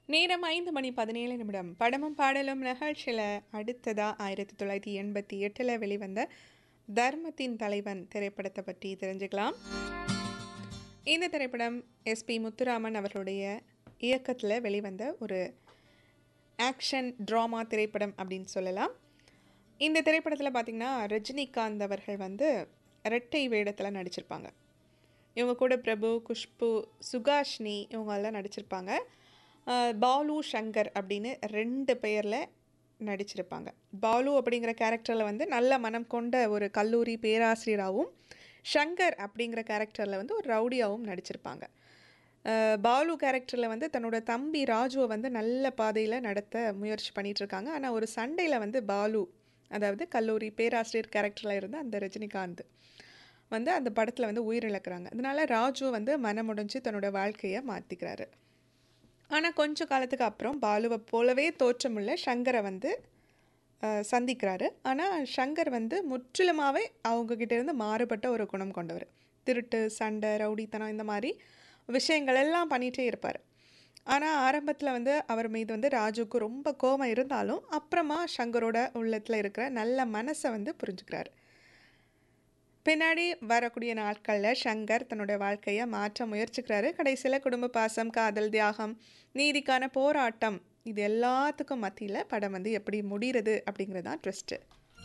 நேரம் ஐந்து மணி பதினேழு நிமிடம் படமும் பாடலும் நிகழ்ச்சியில் அடுத்ததாக ஆயிரத்தி தொள்ளாயிரத்தி எண்பத்தி எட்டில் வெளிவந்த தர்மத்தின் தலைவன் திரைப்படத்தை பற்றி தெரிஞ்சுக்கலாம் இந்த திரைப்படம் எஸ்பி முத்துராமன் அவர்களுடைய இயக்கத்தில் வெளிவந்த ஒரு ஆக்ஷன் ட்ராமா திரைப்படம் அப்படின்னு சொல்லலாம் இந்த திரைப்படத்தில் பார்த்திங்கன்னா ரஜினிகாந்த் அவர்கள் வந்து இரட்டை வேடத்தில் நடிச்சிருப்பாங்க இவங்க கூட பிரபு குஷ்பு சுகாஷ்னி இவங்கெல்லாம் நடிச்சிருப்பாங்க அஹ் பாலு சங்கர் அப்படின்னு ரெண்டு பெயரில் நடிச்சிருப்பாங்க பாலு அப்படிங்கிற கேரக்டரில் வந்து நல்ல மனம் கொண்ட ஒரு கல்லூரி பேராசிரியராகவும் சங்கர் அப்படிங்கிற கேரக்டரில் வந்து ஒரு ரவுடியாகவும் நடிச்சிருப்பாங்க அஹ் பாலு கேரக்டரில் வந்து தன்னோட தம்பி ராஜுவை வந்து நல்ல பாதையில் நடத்த முயற்சி பண்ணிட்டு இருக்காங்க ஆனால் ஒரு சண்டையில் வந்து பாலு அதாவது கல்லூரி பேராசிரியர் கேரக்டரில் இருந்த அந்த ரஜினிகாந்த் வந்து அந்த படத்தில் வந்து உயிரிழக்கிறாங்க அதனால ராஜு வந்து மனமுடைஞ்சு தன்னோட வாழ்க்கையை மாற்றிக்கிறாரு ஆனால் கொஞ்ச காலத்துக்கு அப்புறம் பாலுவை போலவே தோற்றமுள்ள சங்கரை வந்து அஹ், சந்திக்கிறாரு ஆனால் சங்கர் வந்து முற்றிலுமாகவே அவங்கக்கிட்ட இருந்து மாறுபட்ட ஒரு குணம் கொண்டவர் திருட்டு சண்டை ரவுடித்தனம் இந்த மாதிரி விஷயங்கள் எல்லாம் பண்ணிகிட்டே இருப்பார் ஆனால் ஆரம்பத்தில் வந்து அவர் மீது வந்து ராஜுக்கு ரொம்ப கோபம் இருந்தாலும் அப்புறமா சங்கரோட உள்ளத்தில் இருக்கிற நல்ல மனசை வந்து புரிஞ்சுக்கிறாரு பின்னாடி வரக்கூடிய நாட்களில் சங்கர் தன்னோட வாழ்க்கையை மாற்ற முயற்சிக்கிறாரு கடைசியில் குடும்ப பாசம் காதல் தியாகம் நீதிக்கான போராட்டம் இது எல்லாத்துக்கும் மத்தியில் படம் வந்து எப்படி முடிகிறது அப்படிங்கிறது தான் ட்விஸ்ட்டு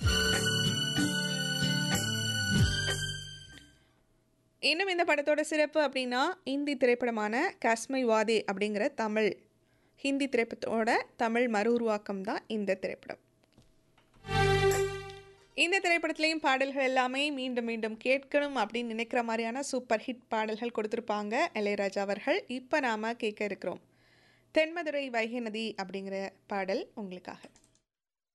இன்னும் இந்த படத்தோட சிறப்பு அப்படின்னா இந்தி திரைப்படமான காஸ்மை வாதே அப்படிங்கிற தமிழ் ஹிந்தி திரைப்படத்தோட தமிழ் மறு உருவாக்கம் தான் இந்த திரைப்படம் இந்த திரைப்படத்துலேயும் பாடல்கள் எல்லாமே மீண்டும் மீண்டும் கேட்கணும் அப்படின்னு நினைக்கிற மாதிரியான சூப்பர் ஹிட் பாடல்கள் கொடுத்துருப்பாங்க இளையராஜா அவர்கள் இப்போ நாம் கேட்க இருக்கிறோம் தென்மதுரை வைகை நதி அப்படிங்கிற பாடல் உங்களுக்காக